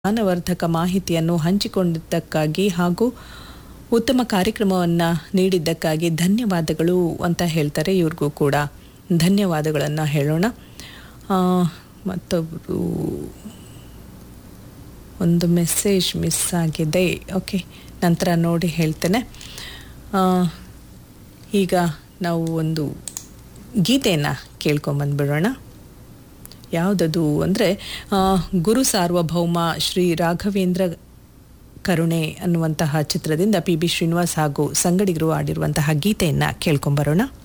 ಜ್ಞಾನವರ್ಧಕ ಮಾಹಿತಿಯನ್ನು ಹಂಚಿಕೊಂಡಿದ್ದಕ್ಕಾಗಿ ಹಾಗೂ ಉತ್ತಮ ಕಾರ್ಯಕ್ರಮವನ್ನು ನೀಡಿದ್ದಕ್ಕಾಗಿ ಧನ್ಯವಾದಗಳು ಅಂತ ಹೇಳ್ತಾರೆ ಇವ್ರಿಗೂ ಕೂಡ ಧನ್ಯವಾದಗಳನ್ನು ಹೇಳೋಣ ಆ, ಮತ್ತೊಬ್ಬರು ಒಂದು ಮೆಸೇಜ್ ಮಿಸ್ ಆಗಿದೆ ಓಕೆ ನಂತರ ನೋಡಿ ಹೇಳ್ತೇನೆ ಆ, ಈಗ ನಾವು ಒಂದು ಗೀತೆಯನ್ನು ಕೇಳ್ಕೊಂಬಂದ್ಬಿಡೋಣ ಯಾವುದದು ಅಂದರೆ ಗುರು ಸಾರ್ವಭೌಮ ಶ್ರೀ ರಾಘವೇಂದ್ರ ಕರುಣೆ ಅನ್ನುವಂತಹ ಚಿತ್ರದಿಂದ ಪಿ ಬಿ ಶ್ರೀನಿವಾಸ್ ಹಾಗೂ ಸಂಗಡಿಗರು ಆಡಿರುವಂತಹ ಗೀತೆಯನ್ನು ಕೇಳ್ಕೊಂಬರೋಣ